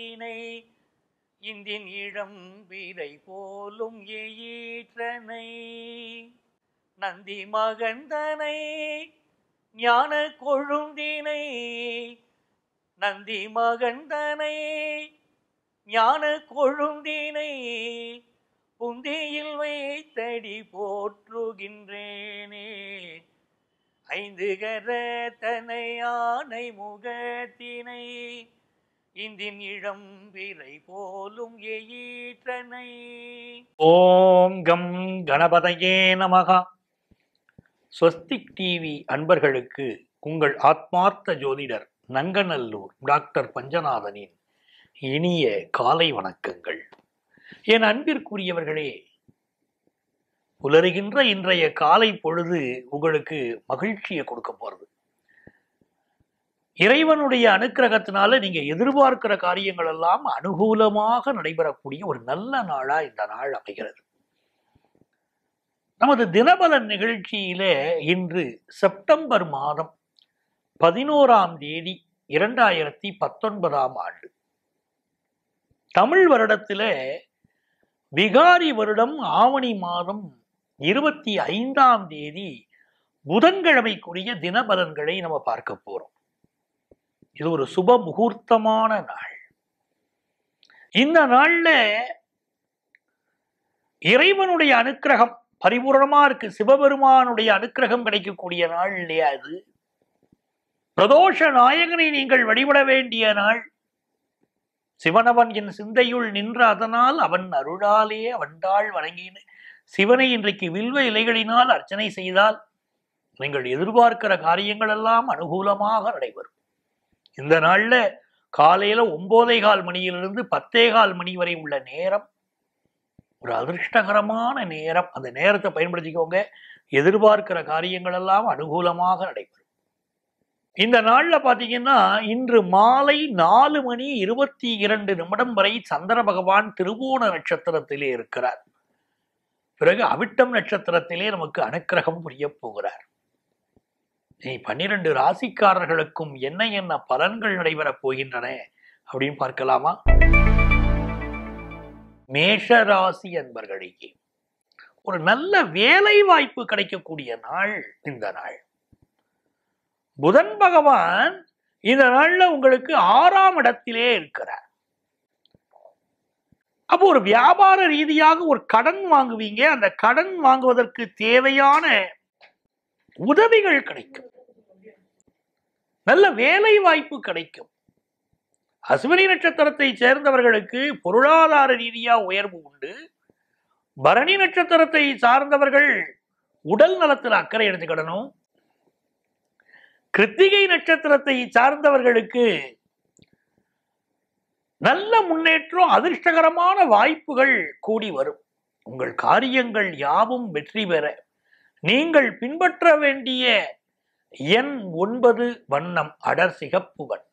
கொழுந்தினை இந்தின் இளம் வீரை போலும் எயிற்றனை நந்தி மகந்தனை ஞான கொழுந்தினை நந்தி மகந்தனை ஞான கொழுந்தினை புந்தியில் வைத்தடி போற்றுகின்றேனே ஐந்து கரத்தனை ஆனை முகத்தினை இந்தின் இளம் விலை போலும் எயிற்றனை ஓம் கம் கணபதையே நமகா ஸ்வஸ்திக் டிவி அன்பர்களுக்கு உங்கள் ஆத்மார்த்த ஜோதிடர் நங்கநல்லூர் டாக்டர் பஞ்சநாதனின் இனிய காலை வணக்கங்கள் என் அன்பிற்குரியவர்களே புலருகின்ற இன்றைய காலை பொழுது உங்களுக்கு மகிழ்ச்சியை கொடுக்க போறது இறைவனுடைய அனுக்கிரகத்தினால நீங்க எதிர்பார்க்கிற காரியங்கள் எல்லாம் அனுகூலமாக நடைபெறக்கூடிய ஒரு நல்ல நாளா இந்த நாள் அமைகிறது நமது தினபலன் நிகழ்ச்சியிலே இன்று செப்டம்பர் மாதம் பதினோராம் தேதி இரண்டாயிரத்தி பத்தொன்பதாம் ஆண்டு தமிழ் வருடத்திலே விகாரி வருடம் ஆவணி மாதம் இருபத்தி ஐந்தாம் தேதி புதன்கிழமைக்குரிய தினபலன்களை நம்ம பார்க்க போறோம் இது ஒரு சுப முகூர்த்தமான நாள் இந்த நாள்ல இறைவனுடைய அனுக்கிரகம் பரிபூரணமா இருக்கு சிவபெருமானுடைய அனுக்கிரகம் கிடைக்கக்கூடிய நாள் இல்லையா அது பிரதோஷ நாயகனை நீங்கள் வழிபட வேண்டிய நாள் சிவனவன் என் சிந்தையுள் நின்ற அதனால் அவன் அருளாலே அவன்தாள் வணங்கின சிவனை இன்றைக்கு வில்வ இலைகளினால் அர்ச்சனை செய்தால் நீங்கள் எதிர்பார்க்கிற காரியங்கள் எல்லாம் அனுகூலமாக நடைபெறும் இந்த நாள்ல காலையில ஒன்பதே கால் மணியிலிருந்து பத்தே கால் மணி வரை உள்ள நேரம் ஒரு அதிர்ஷ்டகரமான நேரம் அந்த நேரத்தை பயன்படுத்திக்கோங்க எதிர்பார்க்கிற காரியங்கள் எல்லாம் அனுகூலமாக நடைபெறும் இந்த நாள்ல பாத்தீங்கன்னா இன்று மாலை நாலு மணி இருபத்தி இரண்டு நிமிடம் வரை சந்திர பகவான் திருவோண நட்சத்திரத்திலே இருக்கிறார் பிறகு அவிட்டம் நட்சத்திரத்திலே நமக்கு அனுக்கிரகம் புரிய போகிறார் நீ பன்னிரண்டு ராசிக்காரர்களுக்கும் என்ன என்ன பலன்கள் நடைபெறப் போகின்றன அப்படின்னு பார்க்கலாமா மேஷ ராசி அன்பர்களுக்கு ஒரு நல்ல வேலை வாய்ப்பு கிடைக்கக்கூடிய நாள் இந்த நாள் புதன் பகவான் இந்த நாள்ல உங்களுக்கு ஆறாம் இடத்திலே இருக்கிறார் அப்போ ஒரு வியாபார ரீதியாக ஒரு கடன் வாங்குவீங்க அந்த கடன் வாங்குவதற்கு தேவையான உதவிகள் கிடைக்கும் நல்ல வேலை வாய்ப்பு கிடைக்கும் அஸ்வினி நட்சத்திரத்தை சேர்ந்தவர்களுக்கு பொருளாதார ரீதியா உயர்வு உண்டு பரணி நட்சத்திரத்தை சார்ந்தவர்கள் உடல் நலத்தில் அக்கறை எடுத்துக்கிடணும் கிருத்திகை நட்சத்திரத்தை சார்ந்தவர்களுக்கு நல்ல முன்னேற்றம் அதிர்ஷ்டகரமான வாய்ப்புகள் கூடி வரும் உங்கள் காரியங்கள் யாவும் வெற்றி பெற நீங்கள் பின்பற்ற வேண்டிய எண் ஒன்பது வண்ணம் அடர் சிகப்பு வண்ணம்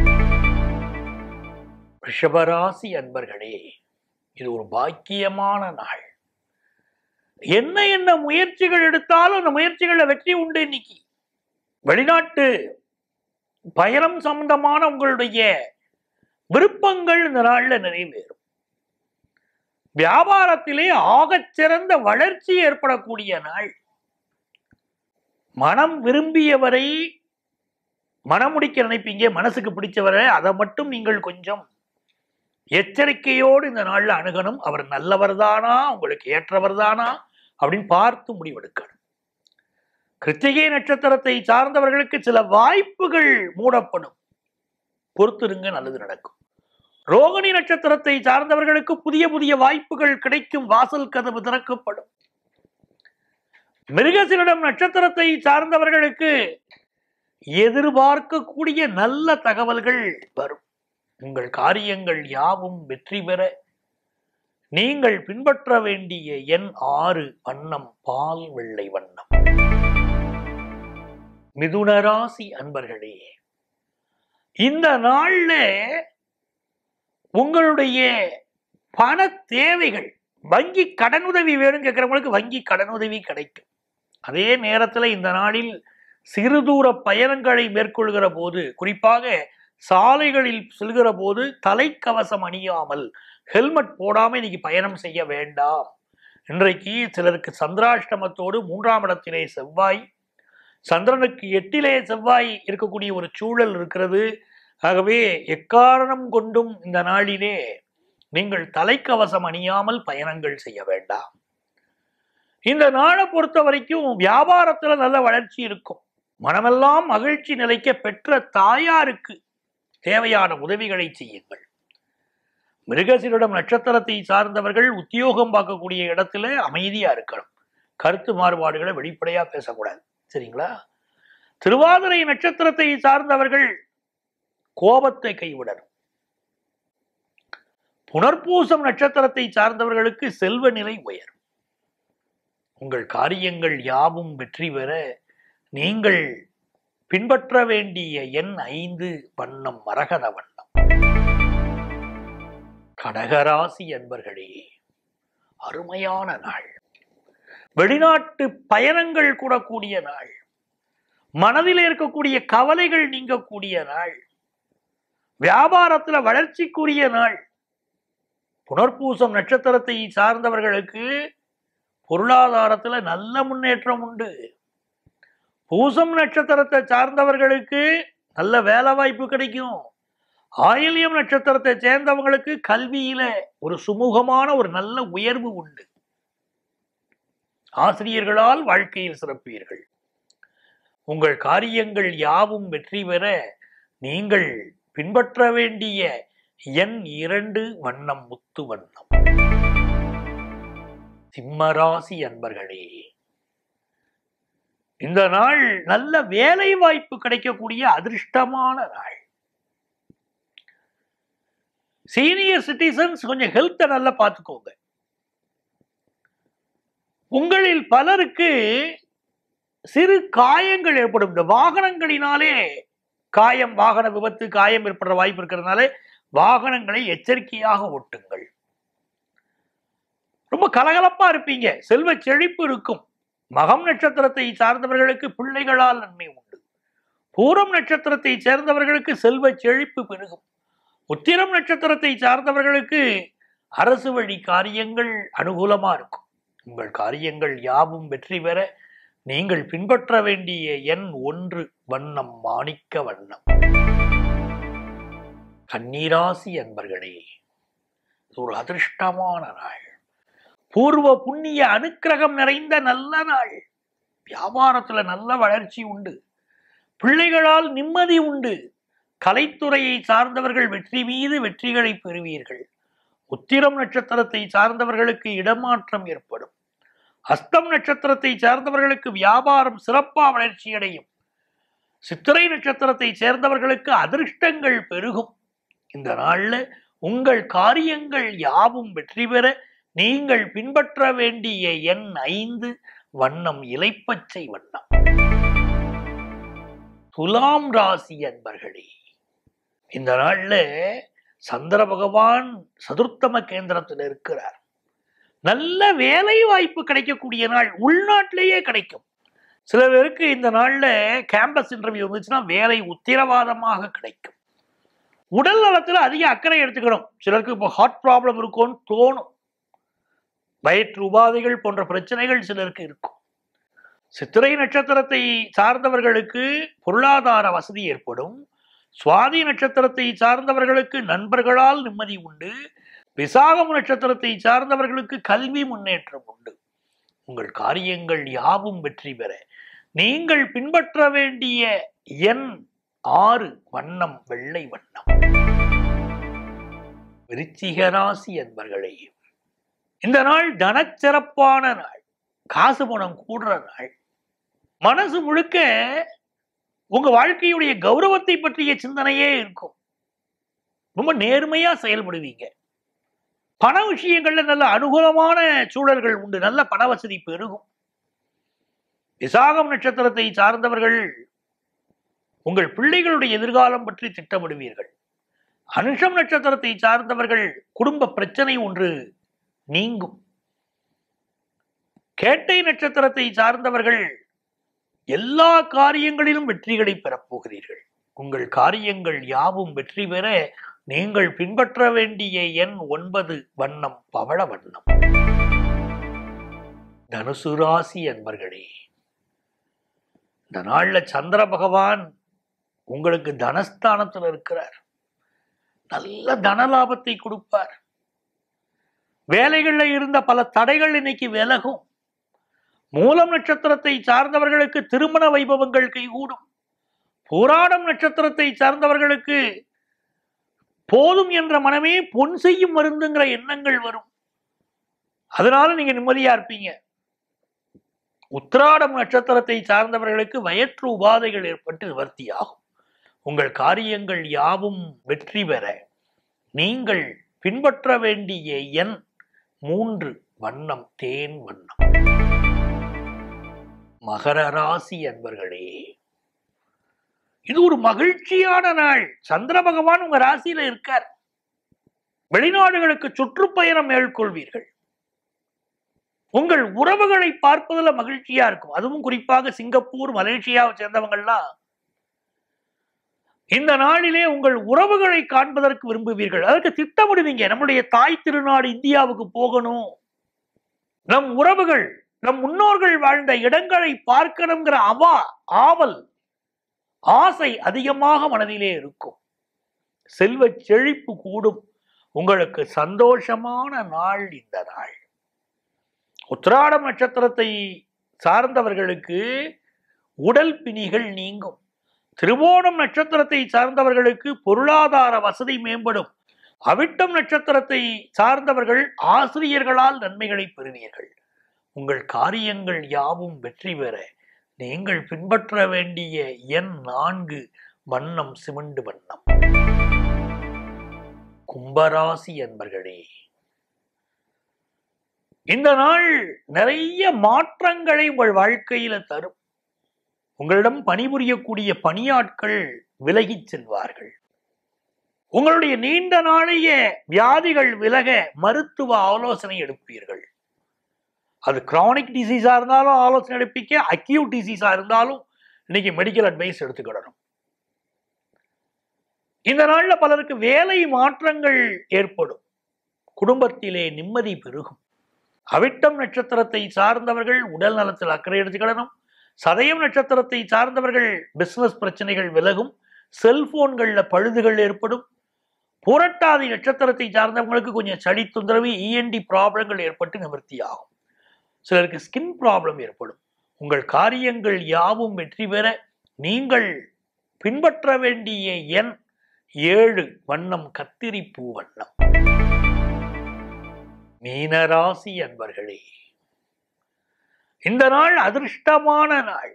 ரிஷபராசி அன்பர்களே இது ஒரு பாக்கியமான நாள் என்ன என்ன முயற்சிகள் எடுத்தாலும் அந்த முயற்சிகள்ல வெற்றி உண்டு இன்னைக்கு வெளிநாட்டு பயணம் சம்பந்தமான உங்களுடைய விருப்பங்கள் இந்த நாள்ல நிறைவேறும் வியாபாரத்திலே ஆகச் சிறந்த வளர்ச்சி ஏற்படக்கூடிய நாள் மனம் விரும்பியவரை மனமுடிக்க நினைப்பீங்க மனசுக்கு பிடிச்சவரை அதை மட்டும் நீங்கள் கொஞ்சம் எச்சரிக்கையோடு இந்த நாள்ல அணுகணும் அவர் நல்லவர் தானா உங்களுக்கு ஏற்றவர் தானா அப்படின்னு பார்த்து முடிவெடுக்கணும் கிருத்திகை நட்சத்திரத்தை சார்ந்தவர்களுக்கு சில வாய்ப்புகள் மூடப்படும் பொறுத்திருங்க நல்லது நடக்கும் ரோகிணி நட்சத்திரத்தை சார்ந்தவர்களுக்கு புதிய புதிய வாய்ப்புகள் கிடைக்கும் வாசல் கதவு திறக்கப்படும் மிருகசிரிடம் நட்சத்திரத்தை சார்ந்தவர்களுக்கு எதிர்பார்க்கக்கூடிய நல்ல தகவல்கள் வரும் உங்கள் காரியங்கள் யாவும் வெற்றி பெற நீங்கள் பின்பற்ற வேண்டிய எண் ஆறு வண்ணம் பால் வெள்ளை வண்ணம் மிதுனராசி அன்பர்களே இந்த நாள்ல உங்களுடைய பண தேவைகள் வங்கி கடனுதவி வேணும் கேட்கிறவங்களுக்கு வங்கி கடனுதவி கிடைக்கும் அதே நேரத்தில் இந்த நாளில் சிறு தூர பயணங்களை மேற்கொள்கிற போது குறிப்பாக சாலைகளில் செல்கிற போது தலைக்கவசம் அணியாமல் ஹெல்மெட் போடாம இன்னைக்கு பயணம் செய்ய வேண்டாம் இன்றைக்கு சிலருக்கு சந்திராஷ்டமத்தோடு மூன்றாம் இடத்திலே செவ்வாய் சந்திரனுக்கு எட்டிலே செவ்வாய் இருக்கக்கூடிய ஒரு சூழல் இருக்கிறது ஆகவே எக்காரணம் கொண்டும் இந்த நாளிலே நீங்கள் தலைக்கவசம் அணியாமல் பயணங்கள் செய்ய வேண்டாம் இந்த நாளை பொறுத்த வரைக்கும் வியாபாரத்துல நல்ல வளர்ச்சி இருக்கும் மனமெல்லாம் மகிழ்ச்சி நிலைக்க பெற்ற தாயாருக்கு தேவையான உதவிகளை செய்யுங்கள் மிருகசிரிடம் நட்சத்திரத்தை சார்ந்தவர்கள் உத்தியோகம் பார்க்கக்கூடிய இடத்துல அமைதியா இருக்கணும் கருத்து மாறுபாடுகளை வெளிப்படையா பேசக்கூடாது சரிங்களா திருவாதிரை நட்சத்திரத்தை சார்ந்தவர்கள் கோபத்தை கைவிடணும் புனர்பூசம் நட்சத்திரத்தை சார்ந்தவர்களுக்கு செல்வ நிலை உயரும் உங்கள் காரியங்கள் யாவும் வெற்றி பெற நீங்கள் பின்பற்ற வேண்டிய எண் ஐந்து வண்ணம் மரகத வண்ணம் கடகராசி என்பர்களே அருமையான நாள் வெளிநாட்டு பயணங்கள் கூடக்கூடிய நாள் மனதில் இருக்கக்கூடிய கவலைகள் நீங்கக்கூடிய நாள் வியாபாரத்துல வளர்ச்சிக்குரிய நாள் புனர்பூசம் நட்சத்திரத்தை சார்ந்தவர்களுக்கு பொருளாதாரத்துல நல்ல முன்னேற்றம் உண்டு பூசம் நட்சத்திரத்தை சார்ந்தவர்களுக்கு நல்ல வேலை வாய்ப்பு கிடைக்கும் ஆயில்யம் நட்சத்திரத்தை சேர்ந்தவங்களுக்கு கல்வியில ஒரு சுமூகமான ஒரு நல்ல உயர்வு உண்டு ஆசிரியர்களால் வாழ்க்கையில் சிறப்பீர்கள் உங்கள் காரியங்கள் யாவும் வெற்றி பெற நீங்கள் பின்பற்ற வேண்டிய எண் இரண்டு வண்ணம் முத்து வண்ணம் சிம்மராசி அன்பர்களே இந்த நாள் நல்ல வேலை வாய்ப்பு கிடைக்கக்கூடிய அதிர்ஷ்டமான நாள் சீனியர் சிட்டிசன்ஸ் கொஞ்சம் ஹெல்த்தை நல்லா பார்த்துக்கோங்க உங்களில் பலருக்கு சிறு காயங்கள் ஏற்படும் இந்த வாகனங்களினாலே காயம் வாகன விபத்து காயம் ஏற்படுற வாய்ப்பு இருக்கிறதுனால வாகனங்களை எச்சரிக்கையாக ஓட்டுங்கள் ரொம்ப கலகலப்பா இருப்பீங்க செல்வ செழிப்பு இருக்கும் மகம் நட்சத்திரத்தை சார்ந்தவர்களுக்கு பிள்ளைகளால் நன்மை உண்டு பூரம் நட்சத்திரத்தை சேர்ந்தவர்களுக்கு செல்வ செழிப்பு பெருகும் உத்திரம் நட்சத்திரத்தை சார்ந்தவர்களுக்கு அரசு வழி காரியங்கள் அனுகூலமா இருக்கும் உங்கள் காரியங்கள் யாவும் வெற்றி பெற நீங்கள் பின்பற்ற வேண்டிய எண் ஒன்று வண்ணம் மாணிக்க வண்ணம் கண்ணீராசி அன்பர்களே இது ஒரு அதிர்ஷ்டமான நாள் பூர்வ புண்ணிய அனுக்கிரகம் நிறைந்த நல்ல நாள் வியாபாரத்துல நல்ல வளர்ச்சி உண்டு பிள்ளைகளால் நிம்மதி உண்டு கலைத்துறையை சார்ந்தவர்கள் வெற்றி மீது வெற்றிகளை பெறுவீர்கள் உத்திரம் நட்சத்திரத்தை சார்ந்தவர்களுக்கு இடமாற்றம் ஏற்படும் அஸ்தம் நட்சத்திரத்தை சார்ந்தவர்களுக்கு வியாபாரம் சிறப்பா வளர்ச்சி அடையும் சித்திரை நட்சத்திரத்தை சேர்ந்தவர்களுக்கு அதிர்ஷ்டங்கள் பெருகும் இந்த நாள்ல உங்கள் காரியங்கள் யாவும் வெற்றி பெற நீங்கள் பின்பற்ற வேண்டிய எண் ஐந்து வண்ணம் இலைப்பச்சை வண்ணம் துலாம் ராசி அன்பர்களே இந்த நாள்ல சந்திர பகவான் சதுர்த்தம கேந்திரத்தில் இருக்கிறார் நல்ல வேலை வாய்ப்பு கிடைக்கக்கூடிய நாள் உள்நாட்டிலேயே கிடைக்கும் சில பேருக்கு இந்த நாள்ல கேம்பஸ் இன்டர்வியூ இருந்துச்சுன்னா வேலை உத்திரவாதமாக கிடைக்கும் உடல் நலத்துல அதிக அக்கறை எடுத்துக்கணும் சிலருக்கு இப்போ ஹார்ட் ப்ராப்ளம் இருக்கும்னு தோணும் வயிற்று உபாதைகள் போன்ற பிரச்சனைகள் சிலருக்கு இருக்கும் சித்திரை நட்சத்திரத்தை சார்ந்தவர்களுக்கு பொருளாதார வசதி ஏற்படும் சுவாதி நட்சத்திரத்தை சார்ந்தவர்களுக்கு நண்பர்களால் நிம்மதி உண்டு விசாகம் நட்சத்திரத்தை சார்ந்தவர்களுக்கு கல்வி முன்னேற்றம் உண்டு உங்கள் காரியங்கள் யாவும் வெற்றி பெற நீங்கள் பின்பற்ற வேண்டிய எண் ஆறு வண்ணம் வெள்ளை வண்ணம் விருச்சிக ராசி என்பர்களே இந்த நாள் தனச்சிறப்பான நாள் காசு பணம் கூடுற நாள் மனசு முழுக்க உங்க வாழ்க்கையுடைய கௌரவத்தை பற்றிய சிந்தனையே இருக்கும் ரொம்ப நேர்மையா செயல்படுவீங்க பண விஷயங்கள்ல நல்ல அனுகூலமான சூழல்கள் உண்டு நல்ல பண வசதி பெருகும் விசாகம் நட்சத்திரத்தை சார்ந்தவர்கள் உங்கள் பிள்ளைகளுடைய எதிர்காலம் பற்றி திட்டமிடுவீர்கள் அனுஷம் நட்சத்திரத்தை சார்ந்தவர்கள் குடும்ப பிரச்சனை ஒன்று நீங்கும் கேட்டை நட்சத்திரத்தை சார்ந்தவர்கள் எல்லா காரியங்களிலும் வெற்றிகளை பெறப் போகிறீர்கள் உங்கள் காரியங்கள் யாவும் வெற்றி பெற நீங்கள் பின்பற்ற வேண்டிய எண் ஒன்பது வண்ணம் பவள வண்ணம் தனுசு ராசி அன்பர்களே இந்த நாள்ல சந்திர பகவான் உங்களுக்கு தனஸ்தானத்தில் இருக்கிறார் நல்ல தன லாபத்தை கொடுப்பார் வேலைகள்ல இருந்த பல தடைகள் இன்னைக்கு விலகும் மூலம் நட்சத்திரத்தை சார்ந்தவர்களுக்கு திருமண வைபவங்கள் கைகூடும் போராடம் நட்சத்திரத்தை சார்ந்தவர்களுக்கு போதும் என்ற மனமே பொன் செய்யும் மருந்துங்கிற எண்ணங்கள் வரும் அதனால நீங்க நிம்மதியா இருப்பீங்க உத்திராடம் நட்சத்திரத்தை சார்ந்தவர்களுக்கு வயிற்று உபாதைகள் ஏற்பட்டு நிவர்த்தியாகும் உங்கள் காரியங்கள் யாவும் வெற்றி பெற நீங்கள் பின்பற்ற வேண்டிய எண் மூன்று வண்ணம் தேன் வண்ணம் மகர ராசி அன்பர்களே இது ஒரு மகிழ்ச்சியான நாள் சந்திர பகவான் உங்க ராசியில இருக்கார் வெளிநாடுகளுக்கு சுற்றுப்பயணம் மேற்கொள்வீர்கள் உங்கள் உறவுகளை பார்ப்பதுல மகிழ்ச்சியா இருக்கும் அதுவும் குறிப்பாக சிங்கப்பூர் மலேசியாவை சேர்ந்தவங்கள்லாம் இந்த நாளிலே உங்கள் உறவுகளை காண்பதற்கு விரும்புவீர்கள் அதற்கு திட்டமிடுவீங்க நம்முடைய தாய் திருநாடு இந்தியாவுக்கு போகணும் நம் உறவுகள் நம் முன்னோர்கள் வாழ்ந்த இடங்களை பார்க்கணுங்கிற அவா ஆவல் ஆசை அதிகமாக மனதிலே இருக்கும் செல்வ செழிப்பு கூடும் உங்களுக்கு சந்தோஷமான நாள் இந்த நாள் உத்திராடம் நட்சத்திரத்தை சார்ந்தவர்களுக்கு உடல் பிணிகள் நீங்கும் திருவோணம் நட்சத்திரத்தை சார்ந்தவர்களுக்கு பொருளாதார வசதி மேம்படும் அவிட்டம் நட்சத்திரத்தை சார்ந்தவர்கள் ஆசிரியர்களால் நன்மைகளை பெறுவீர்கள் உங்கள் காரியங்கள் யாவும் வெற்றி பெற நீங்கள் பின்பற்ற வேண்டிய எண் நான்கு வண்ணம் சிமெண்டு வண்ணம் கும்பராசி என்பர்களே இந்த நாள் நிறைய மாற்றங்களை உங்கள் வாழ்க்கையில தரும் உங்களிடம் பணிபுரியக்கூடிய பணியாட்கள் விலகிச் செல்வார்கள் உங்களுடைய நீண்ட நாளைய வியாதிகள் விலக மருத்துவ ஆலோசனை எடுப்பீர்கள் அது கிரானிக் டிசீஸா இருந்தாலும் ஆலோசனை எடுப்பிக்க அக்யூட் டிசீஸா இருந்தாலும் இன்னைக்கு மெடிக்கல் அட்வைஸ் எடுத்துக்கிடணும் இந்த நாள்ல பலருக்கு வேலை மாற்றங்கள் ஏற்படும் குடும்பத்திலே நிம்மதி பெருகும் அவிட்டம் நட்சத்திரத்தை சார்ந்தவர்கள் உடல் நலத்தில் அக்கறை எடுத்துக்கிடணும் சதயம் நட்சத்திரத்தை சார்ந்தவர்கள் பிசினஸ் பிரச்சனைகள் விலகும் செல்போன்கள்ல பழுதுகள் ஏற்படும் புரட்டாதி நட்சத்திரத்தை சார்ந்தவங்களுக்கு கொஞ்சம் சளி தொந்தரவு இஎன்டி ப்ராப்ளங்கள் ஏற்பட்டு நிவர்த்தி ஆகும் சிலருக்கு ஸ்கின் ப்ராப்ளம் ஏற்படும் உங்கள் காரியங்கள் யாவும் வெற்றி பெற நீங்கள் பின்பற்ற வேண்டிய எண் ஏழு வண்ணம் கத்திரிப்பூ வண்ணம் மீனராசி அன்பர்களே இந்த நாள் அதிர்ஷ்டமான நாள்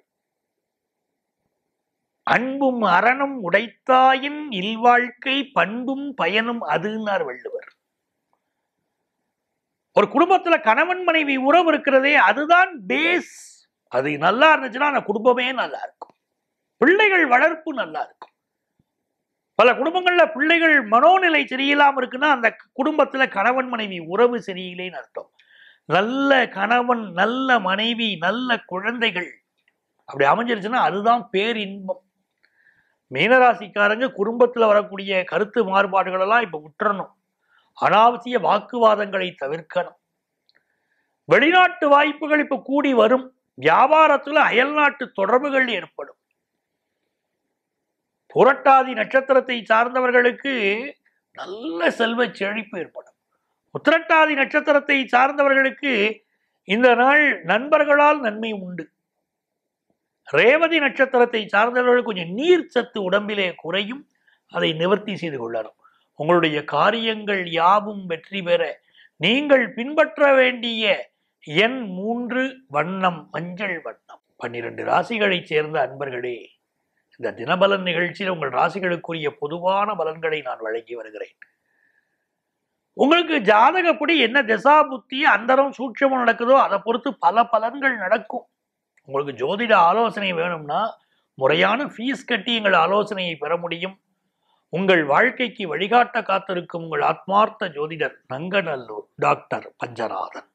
அன்பும் அறனும் உடைத்தாயின் இல்வாழ்க்கை பண்பும் பயனும் அதுன்னார் வள்ளுவர் ஒரு குடும்பத்துல கணவன் மனைவி உறவு இருக்கிறதே அதுதான் பேஸ் அது நல்லா இருந்துச்சுன்னா அந்த குடும்பமே நல்லா இருக்கும் பிள்ளைகள் வளர்ப்பு நல்லா இருக்கும் பல குடும்பங்கள்ல பிள்ளைகள் மனோநிலை சரியில்லாம இருக்குன்னா அந்த குடும்பத்துல கணவன் மனைவி உறவு சரியில்லைன்னு அர்த்தம் நல்ல கணவன் நல்ல மனைவி நல்ல குழந்தைகள் அப்படி அமைஞ்சிருச்சுன்னா அதுதான் பேரின்பம் மீனராசிக்காரங்க குடும்பத்துல வரக்கூடிய கருத்து மாறுபாடுகள் எல்லாம் இப்ப விட்டுறணும் அனாவசிய வாக்குவாதங்களை தவிர்க்கணும் வெளிநாட்டு வாய்ப்புகள் இப்ப கூடி வரும் வியாபாரத்துல அயல்நாட்டு தொடர்புகள் ஏற்படும் புரட்டாதி நட்சத்திரத்தை சார்ந்தவர்களுக்கு நல்ல செல்வ செழிப்பு ஏற்படும் உத்திரட்டாதி நட்சத்திரத்தை சார்ந்தவர்களுக்கு இந்த நாள் நண்பர்களால் நன்மை உண்டு ரேவதி நட்சத்திரத்தை சார்ந்தவர்கள் கொஞ்சம் நீர் சத்து உடம்பிலே குறையும் அதை நிவர்த்தி செய்து கொள்ளணும் உங்களுடைய காரியங்கள் யாவும் வெற்றி பெற நீங்கள் பின்பற்ற வேண்டிய எண் மூன்று வண்ணம் மஞ்சள் வண்ணம் பன்னிரண்டு ராசிகளைச் சேர்ந்த அன்பர்களே இந்த தினபலன் நிகழ்ச்சியில் உங்கள் ராசிகளுக்குரிய பொதுவான பலன்களை நான் வழங்கி வருகிறேன் உங்களுக்கு ஜாதகப்படி என்ன திசா புத்தி அந்தரம் சூட்சமும் நடக்குதோ அதை பொறுத்து பல பலன்கள் நடக்கும் உங்களுக்கு ஜோதிட ஆலோசனை வேணும்னா முறையான ஃபீஸ் கட்டி எங்கள் ஆலோசனையை பெற முடியும் உங்கள் வாழ்க்கைக்கு வழிகாட்ட காத்திருக்கும் உங்கள் ஆத்மார்த்த ஜோதிடர் நங்கநல்லூர் டாக்டர் பஞ்சநாதன்